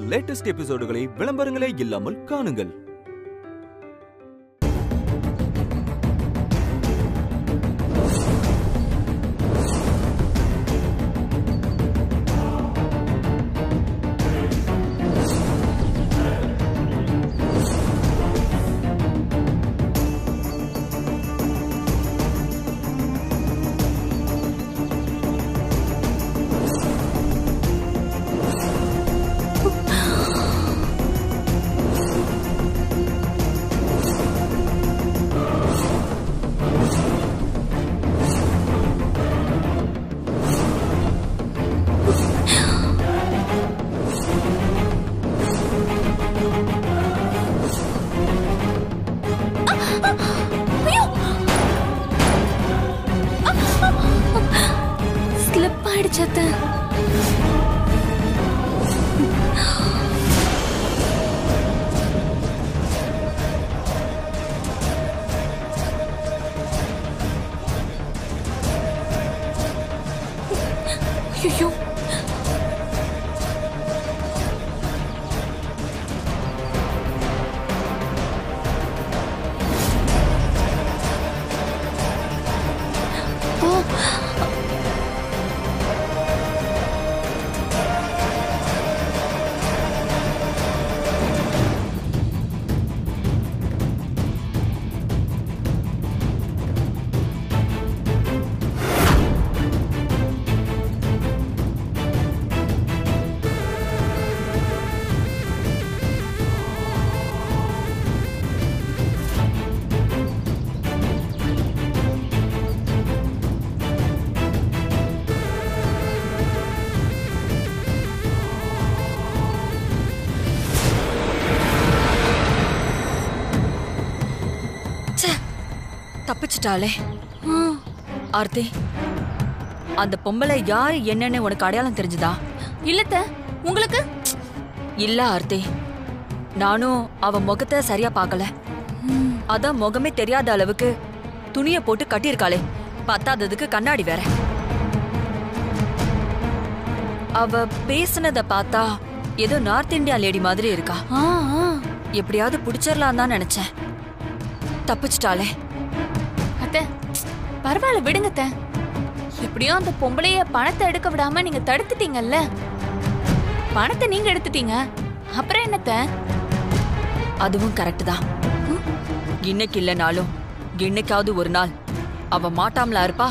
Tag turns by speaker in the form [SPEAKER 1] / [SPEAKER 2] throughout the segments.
[SPEAKER 1] Latest எபிசோடுகளை விளம்பரங்களே இல்லாமல் காணுங்கள்
[SPEAKER 2] slip ஆயிடுச்சு அத்தை ஐயோ ஓ
[SPEAKER 3] தப்பிச்சிட்டாளே ஆர்த்தி அந்த பொம்பளை யாரு என்னன்னு உனக்கு அடையாளம் தெரிஞ்சுதா
[SPEAKER 2] இல்லத்த உங்களுக்கு
[SPEAKER 3] இல்ல ஆர்த்தி நானும் அவ முகத்தை சரியா பார்க்கல அதான் முகமே தெரியாத அளவுக்கு துணிய போட்டு கட்டியிருக்காளே பத்தாததுக்கு கண்ணாடி வேற அவ பேசுனத பார்த்தா ஏதோ நார்த் இந்தியா லேடி மாதிரி இருக்கா
[SPEAKER 2] ஆ ஆ.
[SPEAKER 3] எப்படியாவது புடிச்சிடலாம் தான் நினைச்சேன் தப்பிச்சிட்டாளே
[SPEAKER 2] அத்தை பரவாயில்ல விடுங்க அத்தை எப்படியும் அந்த பொம்பளைய பணத்தை எடுக்க விடாம நீங்க தடுத்துட்டீங்கல்ல பணத்தை நீங்க எடுத்துட்டீங்க அப்புறம் என்னத்த
[SPEAKER 3] அதுவும் கரெக்ட் தான் இன்னைக்கு இல்லைனாலும் இன்னைக்காவது ஒரு நாள் அவ மாட்டாமலா இருப்பா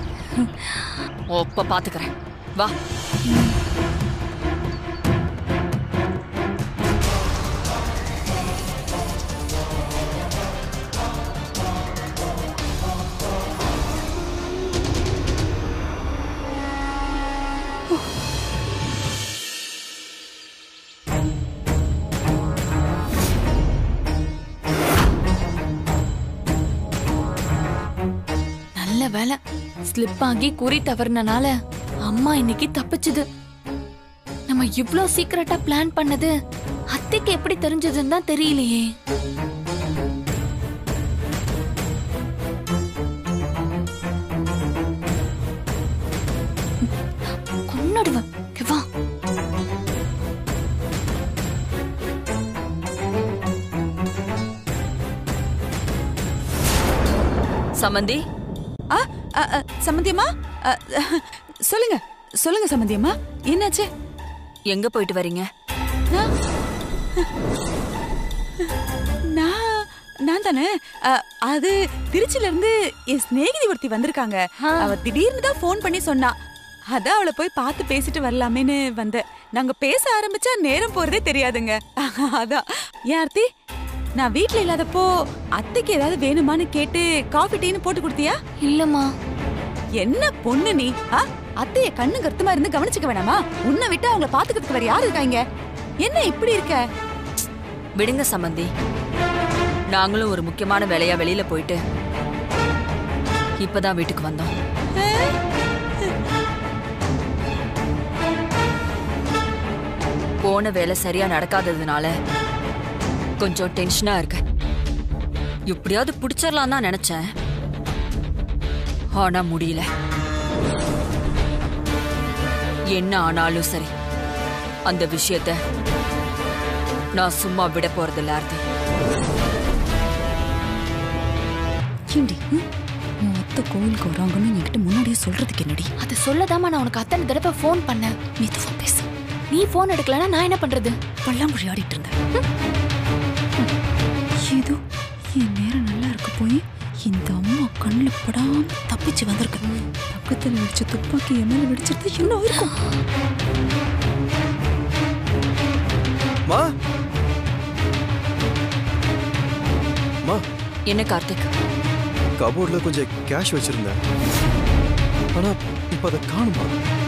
[SPEAKER 3] ஒப்ப பாத்துக்கிறேன் வா
[SPEAKER 2] நல்ல வேலை ஸ்லிப் ஆகி குறி தவறுனனால அம்மா இன்னைக்கு தப்பிச்சுது நம்ம இவ்ளோ சீக்கிரட்டா பிளான் பண்ணது அத்தைக்கு எப்படி தெரிஞ்சதுன்னு தான் தெரியலையே கொன்னுடுவேன் இங்க வா
[SPEAKER 3] சமந்தி
[SPEAKER 4] ஆ அ, அ, சம்மந்தியம்மா அ, சொல்லுங்க சொல்லுங்க சம்மந்தியம்மா என்னாச்சு
[SPEAKER 3] எங்க போயிட்டு வரீங்க
[SPEAKER 4] நான் நான் நான் தானே அ, அது திருச்சில இருந்து என் சிநேகிதி ஒருத்தி வந்திருக்காங்க அவ திடீர்னு தான் ஃபோன் பண்ணி சொன்னா அதான் அவளை போய் பார்த்து பேசிட்டு வரலாமேன்னு வந்தேன் நாங்க பேச ஆரம்பிச்சா நேரம் போறதே தெரியாதுங்க அதான் ஏன் ஆர்த்தி நான் வீட்ல இல்லாதப்போ அத்தைக்கு ஏதாவது வேணுமான்னு கேட்டு காஃபி டீன்னு போட்டு கொடுத்தியா
[SPEAKER 2] இல்லம்மா
[SPEAKER 4] என்ன பொண்ணு நீ ஆ? அத்தைய கண்ணு கருத்துமா இருந்து கவனிச்சுக்க வேணாமா உன்னை விட்டு அவங்கள பாத்துக்கிறதுக்கு வேற யாரு இருக்காங்க என்ன இப்படி இருக்க
[SPEAKER 3] விடுங்க சமந்தி நாங்களும் ஒரு முக்கியமான வேலையா வெளியில போயிட்டு இப்பதான் வீட்டுக்கு வந்தோம் போன வேலை சரியா நடக்காததுனால கொஞ்சம் டென்ஷனா இருக்கு எப்படியாவது பிடிச்சிடலாம் தான் நினைச்சேன் ஆனா முடியல என்ன ஆனாலும் சரி அந்த விஷயத்த நான் சும்மா விட போறதில்ல ஆர்த்தி
[SPEAKER 4] ஏண்டி ம்? உன் அத்தை கோவிலுக்கு வராங்கன்னு என்கிட்ட முன்னாடியே சொல்றதுக்கு என்னடி
[SPEAKER 2] அதை சொல்லதாம்மா நான் உனக்கு அத்தனை தடவை ஃபோன் பண்ணேன்
[SPEAKER 4] மெதுவா பேசு
[SPEAKER 2] நீ ஃபோன் எடுக்கலன்னா நான் என்ன பண்றது
[SPEAKER 4] பல்லாங்குழி ஆடிட்டு இருந்தேன் ஏதோ என் நேரம் நல்லா இருக்க போய் இந்த அம்மா கண்ணில் படாம தப்பிச்சு வந்திருக்கு பக்கத்துல வெடிச்ச துப்பாக்கி என் மேல வெடிச்சிருந்தா என்ன இருக்கும்
[SPEAKER 5] மா மா
[SPEAKER 3] என்ன கார்த்திக்
[SPEAKER 5] கபோர்ட்ல கொஞ்சம் கேஷ் வச்சிருந்தேன் ஆனா இப்ப அதை காணுமா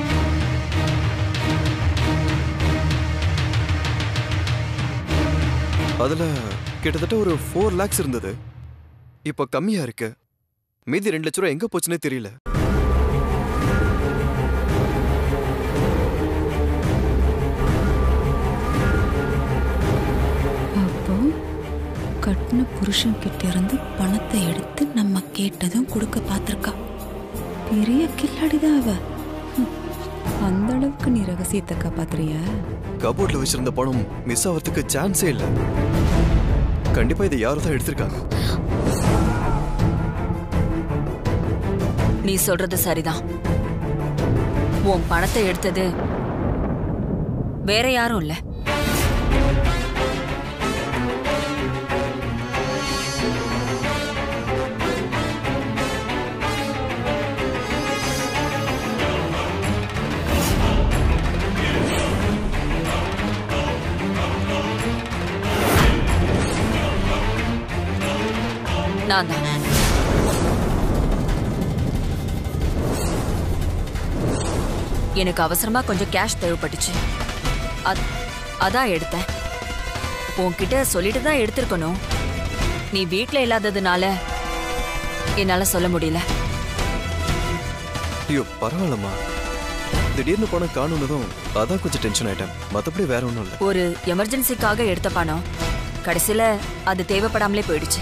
[SPEAKER 5] அதுல கிட்டத்தட்ட ஒரு ஃபோர் லேக்ஸ் இருந்தது இப்ப கம்மியா இருக்கு மீதி ரெண்டு லட்ச ரூபா எங்க போச்சுன்னே தெரியல
[SPEAKER 4] அப்போ கட்டின புருஷன் கிட்ட இருந்து பணத்தை எடுத்து நம்ம கேட்டதும் கொடுக்க பார்த்திருக்கா பெரிய கில்லாடிதான் அவ ஹம். அந்த அளவுக்கு நீ ரகசியத்தை காப்பாத்துறியா
[SPEAKER 5] கபோர்ட்ல வச்சிருந்த பணம் மிஸ் ஆகிறதுக்கு சான்ஸே இல்ல கண்டிப்பா இதை யாரும் தான் எடுத்திருக்காங்க
[SPEAKER 3] நீ சொல்றது சரிதான் உன் பணத்தை எடுத்தது வேற யாரும் இல்ல நான் தான் எனக்கு அவசரமா கொஞ்சம் கேஷ் தேவைப்பட்டுச்சு அத்- அதான் எடுத்தேன் உன்கிட்ட சொல்லிட்டு தான் எடுத்திருக்கணும் நீ வீட்ல இல்லாததுனால என்னால சொல்ல முடியல
[SPEAKER 5] ஐயோ பரவாயில்லம்மா திடீர்னு பணம் காணுனதும் அதான் கொஞ்சம் டென்ஷன் ஆயிட்டேன் மத்தபடி வேற ஒன்றும் இல்லை
[SPEAKER 3] ஒரு எமர்ஜென்சிக்காக எடுத்த பணம் கடைசியில அது தேவைப்படாமலே போயிடுச்சு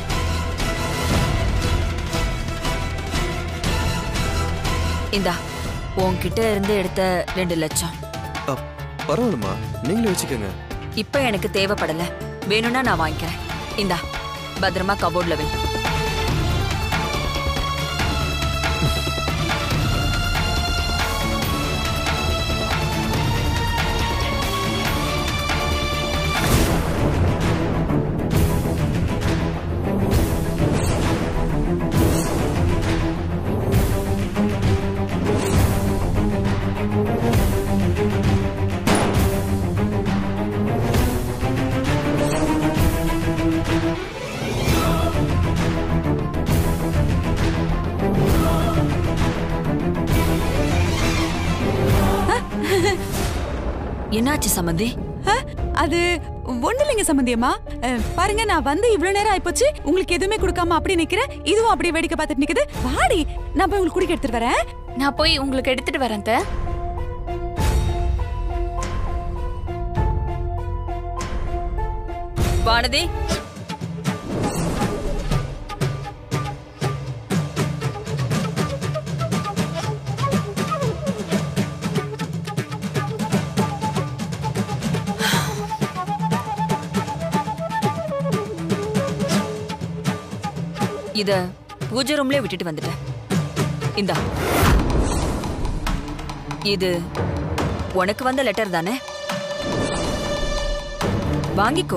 [SPEAKER 3] இந்தா உன்கிட்ட இருந்து எடுத்த ரெண்டு லட்சம்
[SPEAKER 5] அ, பரவாயில்லம்மா நீங்களே வச்சுக்கோங்க
[SPEAKER 3] இப்ப எனக்கு தேவைப்படல வேணும்னா நான் வாங்கிக்கிறேன் இந்தா பத்திரமா கபோர்ட்ல வை என்னாச்சு சம்மந்தி
[SPEAKER 4] ஆ, அது ஒண்ணு இல்லைங்க சம்பந்தியம்மா அஹ், பாருங்க நான் வந்து இவ்வளவு நேரம் ஆயிப்போச்சு உங்களுக்கு எதுவுமே கொடுக்காம அப்படி நிக்கிறேன் இதுவும் அப்படியே வேடிக்கை பார்த்துட்டு நிக்குது வாடி நான் போய் உங்களுக்கு குடிக்க எடுத்துட்டு வரேன்
[SPEAKER 2] நான் போய் உங்களுக்கு எடுத்துட்டு வரேன் அத்தை.
[SPEAKER 3] வானதி இத பூஜை ரூம்லயே விட்டுட்டு வந்துட்டேன் இந்தா இது உனக்கு வந்த லெட்டர் தானே வாங்கிக்கோ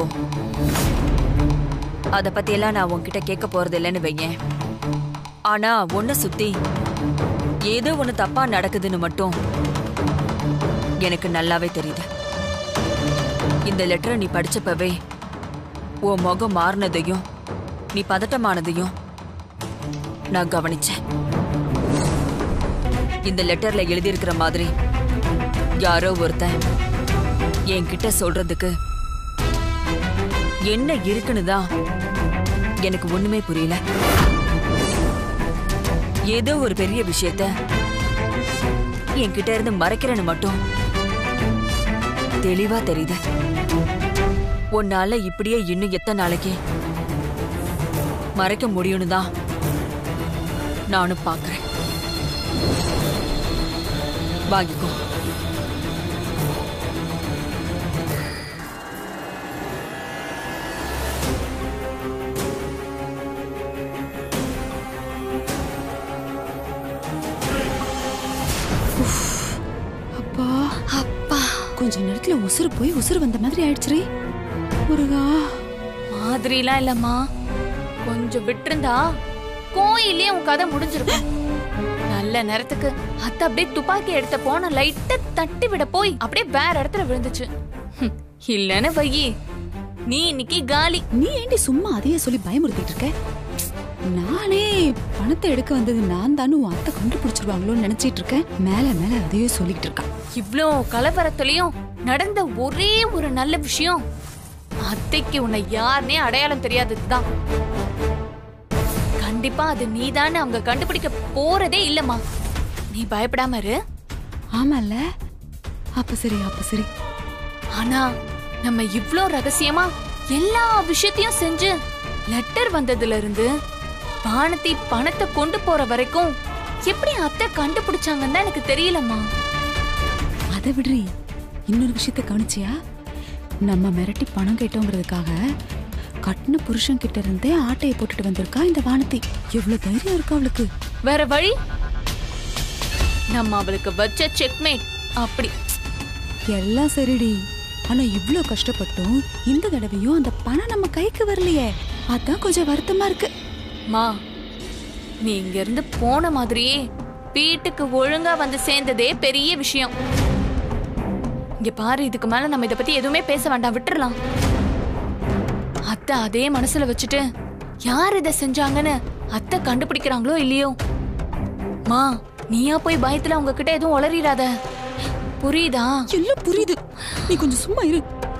[SPEAKER 3] அத பத்தியெல்லாம் நான் உன்கிட்ட கேட்க போறது இல்லைன்னு வையேன் ஆனா ஒன்ன சுத்தி ஏதோ ஒண்ணு தப்பா நடக்குதுன்னு மட்டும் எனக்கு நல்லாவே தெரியுது இந்த லெட்டரை நீ படிச்சப்பவே உன் முகம் மாறினதையும் நீ பதட்டமானதையும் நான் கவனிச்சேன் இந்த லெட்டர்ல எழுதியிருக்கிற மாதிரி யாரோ ஒருத்தன் என்கிட்ட சொல்றதுக்கு என்ன இருக்குன்னு தான் எனக்கு ஒண்ணுமே புரியல ஏதோ ஒரு பெரிய விஷயத்த என்கிட்ட இருந்து மறைக்கிறேன்னு மட்டும் தெளிவா தெரியுது உன்னால இப்படியே இன்னும் எத்தனை நாளைக்கு மறைக்க முடியும்னு தான் நானும் பார்க்கறேன் வாங்கிக்கோ
[SPEAKER 4] உசுறு போய் உசுறு வந்த மாதிரி ஆயிடுச்சுரே முருகா
[SPEAKER 2] மாதிரிலாம் இல்லம்மா கொஞ்சம் விட்டிருந்தா கோயிலே உன் கதை முடிஞ்சிருக்கும் நல்ல நேரத்துக்கு அத்தை அப்படியே துப்பாக்கி எடுத்த போன லைட்டா தட்டி விட போய் அப்படியே வேற இடத்துல விழுந்துச்சு ஹம், இல்லன்னு வையி நீ இன்னைக்கு காலி
[SPEAKER 4] நீ ஏண்டி சும்மா அதையே சொல்லி பயமுறுத்திட்டு இருக்க நானே பணத்தை எடுக்க வந்தது நான் தானே உன் அத்தை கண்டுபிடிச்சிருவாங்களோன்னு நினைச்சிட்டு இருக்கேன் மேல மேல அதையே சொல்லிட்டு இருக்கா
[SPEAKER 2] இவ்ளோ கலவரத்துலயும் நடந்த ஒரே ஒரு நல்ல விஷயம் அத்தைக்கு உன்னை யாருனே அடையாளம் தெரியாததுதான் கண்டிப்பா அது நீதான்னு அவங்க கண்டுபிடிக்க போறதே இல்லம்மா நீ பயப்படாம இரு
[SPEAKER 4] ஆமால அப்ப சரி அப்ப சரி
[SPEAKER 2] ஆனா நம்ம இவ்ளோ ரகசியமா எல்லா விஷயத்தையும் செஞ்சு லெட்டர் வந்ததுல இருந்து வானத்தி பணத்தை கொண்டு போற வரைக்கும் எப்படி அத்தை கண்டுபிடிச்சாங்கன்னு தான் எனக்கு தெரியலம்மா
[SPEAKER 4] அதை விடுறி இன்னொரு விஷயத்த கவனிச்சியா நம்ம மிரட்டி பணம் கேட்டோங்கிறதுக்காக கட்டின புருஷன் கிட்ட இருந்தே ஆட்டையை போட்டுட்டு வந்திருக்கா இந்த வானதி எவ்வளவு தைரியம் இருக்கா அவளுக்கு
[SPEAKER 2] வேற வழி நம்ம அவளுக்கு வச்ச செக்மேட் அப்படி
[SPEAKER 4] எல்லாம் சரிடி ஆனா இவ்ளோ கஷ்டப்பட்டும் இந்த தடவையும் அந்த பணம் நம்ம கைக்கு வரலையே அதான் கொஞ்சம் வருத்தமா இருக்கு
[SPEAKER 2] மா நீ இங்க இருந்து போன மாதிரியே வீட்டுக்கு ஒழுங்கா வந்து சேர்ந்ததே பெரிய விஷயம் இங்க பாரு இதுக்கு மேல நம்ம இத பத்தி எதுவுமே பேச வேண்டாம் விட்டுறலாம் அத்தை அதே மனசுல வச்சுட்டு யார் இத செஞ்சாங்கன்னு அத்தை கண்டுபிடிக்கிறாங்களோ இல்லையோ மா நீயா போய் பயத்துல உங்ககிட்ட எதுவும் உளறிடாத புரியுதா
[SPEAKER 4] எல்லாம் புரியுது நீ கொஞ்சம் சும்மா இரு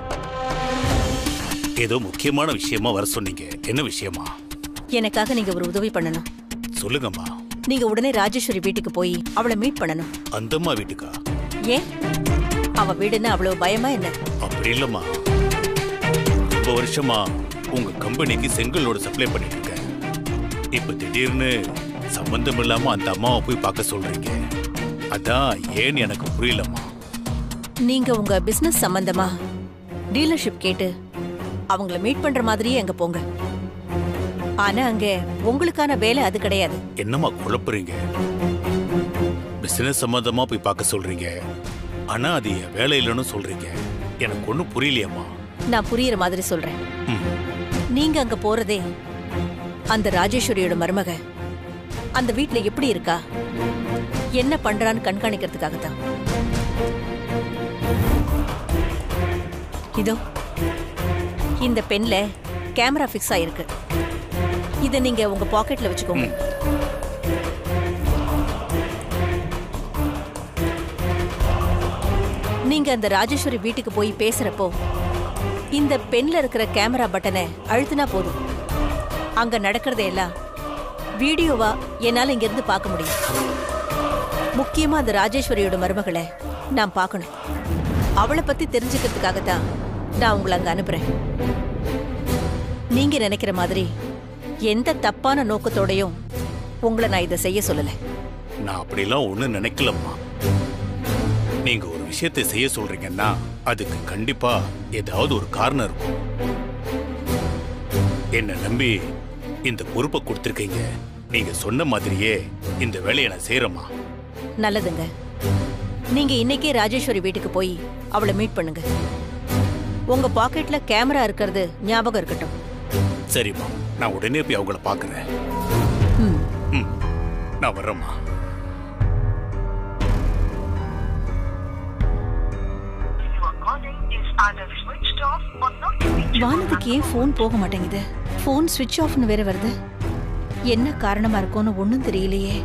[SPEAKER 6] ஏதோ முக்கியமான விஷயமா வர சொன்னீங்க என்ன விஷயமா
[SPEAKER 7] எனக்காக நீங்க ஒரு உதவி பண்ணணும்
[SPEAKER 6] சொல்லுங்கம்மா
[SPEAKER 7] நீங்க உடனே ராஜேஸ்வரி வீட்டுக்கு போய் அவளை மீட் பண்ணணும்
[SPEAKER 6] அந்தம்மா வீட்டுக்கா
[SPEAKER 7] ஏன் அவ வீடுன்னு அவ்வளவு பயமா என்ன
[SPEAKER 6] அப்படி இல்லம்மா ரொம்ப வருஷமா உங்க கம்பெனிக்கு செங்கலோட சப்ளை பண்ணிட்டு இருக்கேன் இப்ப திடீர்னு சம்பந்தம் இல்லாம அந்த அம்மாவை போய் பார்க்க சொல்றீங்க அதான் ஏன்னு எனக்கு புரியலம்மா
[SPEAKER 7] நீங்க உங்க பிசினஸ் சம்பந்தமா டீலர்ஷிப் கேட்டு அவங்கள மீட் பண்ற மாதிரியே அங்க போங்க ஆனா அங்க உங்களுக்கான வேலை அது கிடையாது
[SPEAKER 6] என்னம்மா குழப்புறீங்க பிசினஸ் சம்பந்தமா போய் பார்க்க சொல்றீங்க ஆனா அது என் வேலை இல்லைன்னு சொல்றீங்க எனக்கு ஒன்றும் புரியலையம்மா
[SPEAKER 7] நான் புரியுற மாதிரி சொல்றேன்
[SPEAKER 6] ம்.
[SPEAKER 7] நீங்க அங்க போறதே அந்த ராஜேஸ்வரியோட மருமக அந்த வீட்ல எப்படி இருக்கா என்ன பண்றான்னு கண்காணிக்கிறதுக்காக தான் இதோ இந்த பென்ல கேமரா ஃபிக்ஸ் ஆயிருக்கு இதை நீங்க உங்க பாக்கெட்ல வச்சுக்கோங்க நீங்க அந்த ராஜேஸ்வரி வீட்டுக்கு போய் பேசுறப்போ இந்த பென்ல இருக்கிற கேமரா பட்டனை அழுத்தினா போதும் அங்க நடக்கிறதையெல்லாம் வீடியோவா என்னால இங்க இருந்து பார்க்க முடியும் முக்கியமா அந்த ராஜேஸ்வரியோட மருமகளை நான் பார்க்கணும் அவளை பத்தி தெரிஞ்சுக்கிறதுக்காக தான் நான் உங்களை அங்க அனுப்புறேன் நீங்க நினைக்கிற மாதிரி எந்த தப்பான நோக்கத்தோடையும் உங்களை நான் இதை செய்ய சொல்லல
[SPEAKER 6] நான் அப்படிலாம் ஒண்ணும் நினைக்கலம்மா நீங்க ஒரு விஷயத்தை செய்ய சொல்றீங்கன்னா அதுக்கு கண்டிப்பா ஏதாவது ஒரு காரணம் இருக்கும் என்ன நம்பி இந்த பொறுப்பை கொடுத்துருக்கீங்க நீங்க சொன்ன மாதிரியே இந்த வேலையை நான் செய்யறேம்மா
[SPEAKER 7] நல்லதுங்க நீங்க இன்னைக்கே ராஜேஸ்வரி வீட்டுக்கு போய் அவளை மீட் பண்ணுங்க உங்க பாக்கெட்ல கேமரா இருக்கிறது ஞாபகம் இருக்கட்டும்
[SPEAKER 6] சரிம்மா நான் உடனே போய் அவங்கள பார்க்கறேன்
[SPEAKER 7] ம்.
[SPEAKER 6] ம் நான் வர்றேம்மா
[SPEAKER 7] வானதிக்கு ஏன் ஃபோன் போக மாட்டேங்குது ஃபோன் ஸ்விட்ச் ஆஃப்னு வேற வருது என்ன காரணமா இருக்கும்னு ஒன்றும் தெரியலையே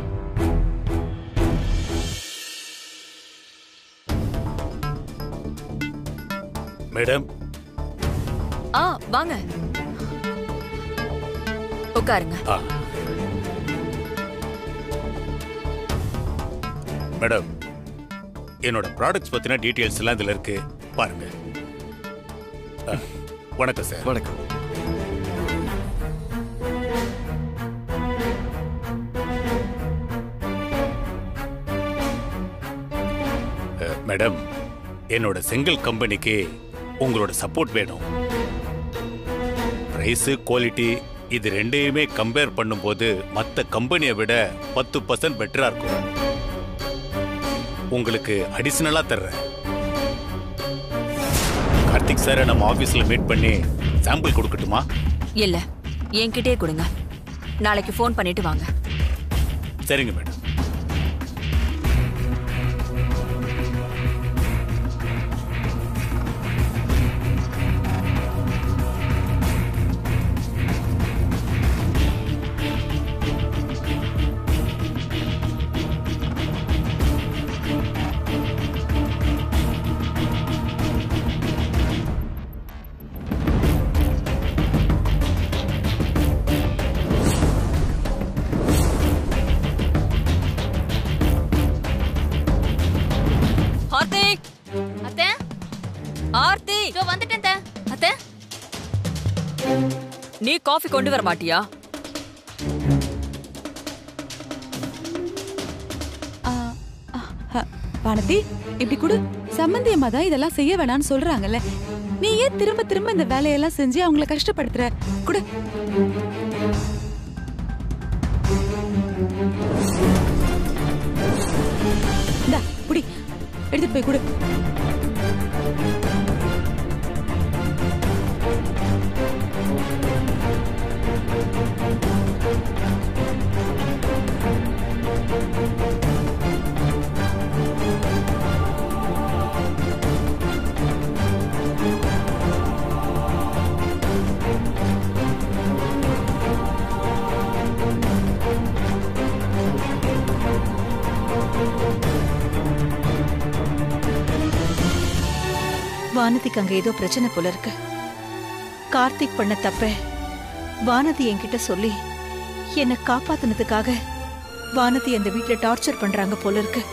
[SPEAKER 6] மேடம்
[SPEAKER 3] ஆ வாங்க உட்காருங்க
[SPEAKER 6] ஆ மேடம் என்னோட ப்ராடக்ட்ஸ் பத்தின டீடைல்ஸ் எல்லாம் இதுல இருக்கு பாருங்க ஆ, வணக்கம் சார்
[SPEAKER 5] வணக்கம்
[SPEAKER 6] அஹ், மேடம் என்னோட செங்கல் கம்பெனிக்கு உங்களோட சப்போர்ட் வேணும் பிரைஸ் குவாலிட்டி இது ரெண்டையுமே கம்பேர் பண்ணும்போது மற்ற கம்பெனியை விட பத்து பர்சன்ட் பெட்டரா இருக்கும் உங்களுக்கு அடிஷனலா தர்றேன் கார்த்திக் சாரை நம்ம ஆபீஸ்ல மீட் பண்ணி சாம்பிள் கொடுக்கட்டுமா
[SPEAKER 3] இல்ல என்கிட்டயே கொடுங்க நாளைக்கு ஃபோன் பண்ணிட்டு வாங்க
[SPEAKER 6] சரிங்க மேடம்
[SPEAKER 3] ஆர்த்தி
[SPEAKER 2] அத்தை
[SPEAKER 3] ஆர்த்தி
[SPEAKER 2] இதோ வந்துட்டேன் அத்தை. அத்தை
[SPEAKER 3] நீ காஃபி கொண்டு வர மாட்டியா
[SPEAKER 4] ஆ, ஆ, ஆ, வானதி இப்படி கொடு சம்மந்தி அம்மா தான் இதெல்லாம் செய்ய வேணாம்னு சொல்றாங்கல்ல நீ ஏன் திரும்ப திரும்ப இந்த வேலையெல்லாம் செஞ்சு அவங்கள கஷ்டப்படுத்துற குடு இந்தா, புடி எடுத்துட்டு போய் கொடு
[SPEAKER 7] வானதிக்கு அங்க ஏதோ பிரச்சனை போல இருக்கு கார்த்திக் பண்ண தப்ப வானதி என்கிட்ட சொல்லி என்னை காப்பாத்துனதுக்காக வானதி அந்த வீட்ல டார்ச்சர் பண்றாங்க போல இருக்கு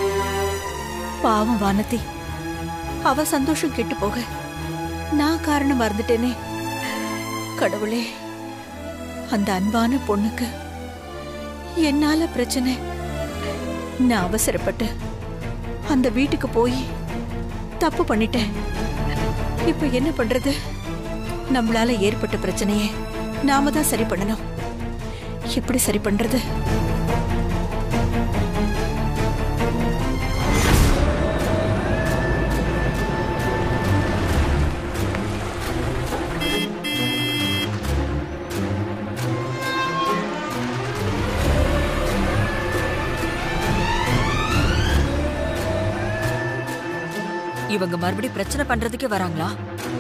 [SPEAKER 7] பாவம் வானதி அவ சந்தோஷம் கெட்டு போக நான் காரணமா இருந்துட்டேனே கடவுளே அந்த அன்பான பொண்ணுக்கு என்னால பிரச்சனை நான் அவசரப்பட்டு அந்த வீட்டுக்கு போய் தப்பு பண்ணிட்டேன் இப்ப என்ன பண்றது நம்மளால ஏற்பட்ட பிரச்சனையை நாம தான் சரி பண்ணணும் எப்படி சரி பண்றது
[SPEAKER 3] இவங்க மறுபடியும் பிரச்சனை பண்றதுக்கே வராங்களா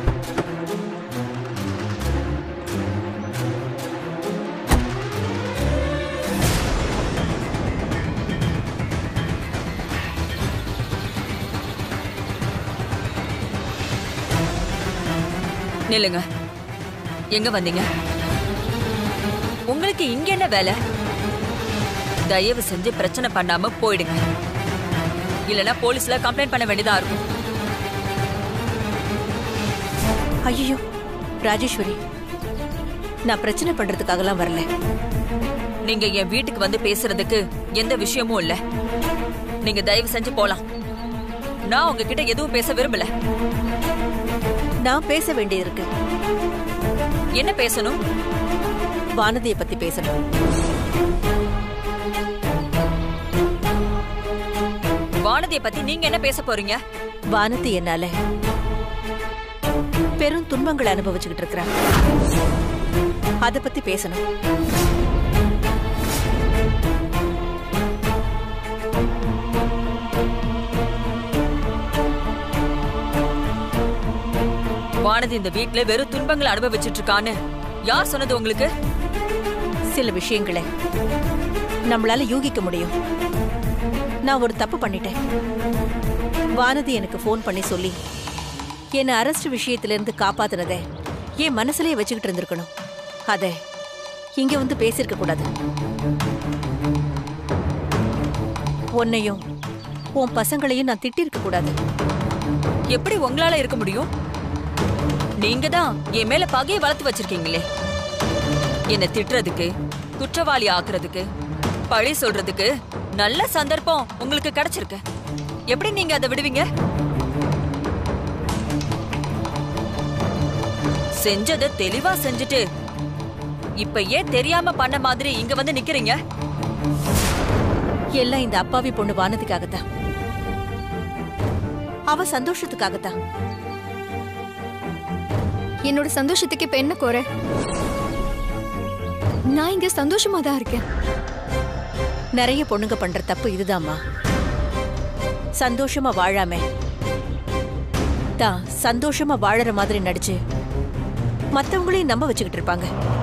[SPEAKER 3] நில்லுங்க எங்க வந்தீங்க உங்களுக்கு இங்க என்ன வேலை தயவு செஞ்சு பிரச்சனை பண்ணாம போயிடுங்க இல்லனா போலீஸ்ல கம்ப்ளைண்ட் பண்ண வேண்டியதா இருக்கும்
[SPEAKER 7] ஐயோ ராஜேஸ்வரி நான் பிரச்சனை பண்றதுக்காகலாம் வரல
[SPEAKER 3] நீங்க என் வீட்டுக்கு வந்து பேசுறதுக்கு எந்த விஷயமும் இல்ல நீங்க தயவு செஞ்சு போலாம் நான் உங்ககிட்ட எதுவும் பேச விரும்பல
[SPEAKER 7] நான் பேச வேண்டியதிருக்கு
[SPEAKER 3] என்ன பேசணும்
[SPEAKER 7] வானதியை பத்தி பேசணும்
[SPEAKER 3] வானதியை பத்தி நீங்க என்ன பேச போறீங்க
[SPEAKER 7] வானதி என்னால பெரும் துன்பங்களை அனுபவிச்சுக்கிட்டு இருக்கிறான் அத பத்தி பேசணும்
[SPEAKER 3] வானதி இந்த வீட்ல வெறும் துன்பங்களை அனுபவிச்சுட்டு இருக்கான்னு யார் சொன்னது உங்களுக்கு
[SPEAKER 7] சில விஷயங்களை நம்மளால யூகிக்க முடியும் நான் ஒரு தப்பு பண்ணிட்டேன் வானதி எனக்கு ஃபோன் பண்ணி சொல்லி என்னை அரெஸ்ட் விஷயத்துல இருந்து காப்பாத்துனதை என் மனசுலயே வச்சுக்கிட்டு இருந்திருக்கணும் அத இங்க வந்து பேசியிருக்க கூடாது உன்னையும் உன் பசங்களையும் நான் திட்டிருக்க கூடாது
[SPEAKER 3] எப்படி உங்களால இருக்க முடியும் நீங்க தான் என் மேல பகையை வளர்த்து வச்சிருக்கீங்களே என்ன திட்டுறதுக்கு குற்றவாளி ஆக்குறதுக்கு பழி சொல்றதுக்கு நல்ல சந்தர்ப்பம் உங்களுக்கு கிடைச்சிருக்கு எப்படி நீங்க அதை விடுவீங்க செஞ்சதை தெளிவா செஞ்சுட்டு இப்ப ஏன் தெரியாம பண்ண மாதிரி இங்க வந்து நிக்கிறீங்க
[SPEAKER 7] எல்லாம் இந்த அப்பாவி பொண்ணு வானதுக்காகத்தான் அவ சந்தோஷத்துக்காகத்தான்
[SPEAKER 8] என்னோட சந்தோஷத்துக்கு இப்ப என்ன குறை நான் இங்க சந்தோஷமா தான் இருக்கேன்
[SPEAKER 7] நிறைய பொண்ணுங்க பண்ற தப்பு இதுதாம்மா சந்தோஷமா வாழாம தான் சந்தோஷமா வாழற மாதிரி நடிச்சு மத்தவங்களையும் நம்ப வச்சுக்கிட்டு இருப்பாங்க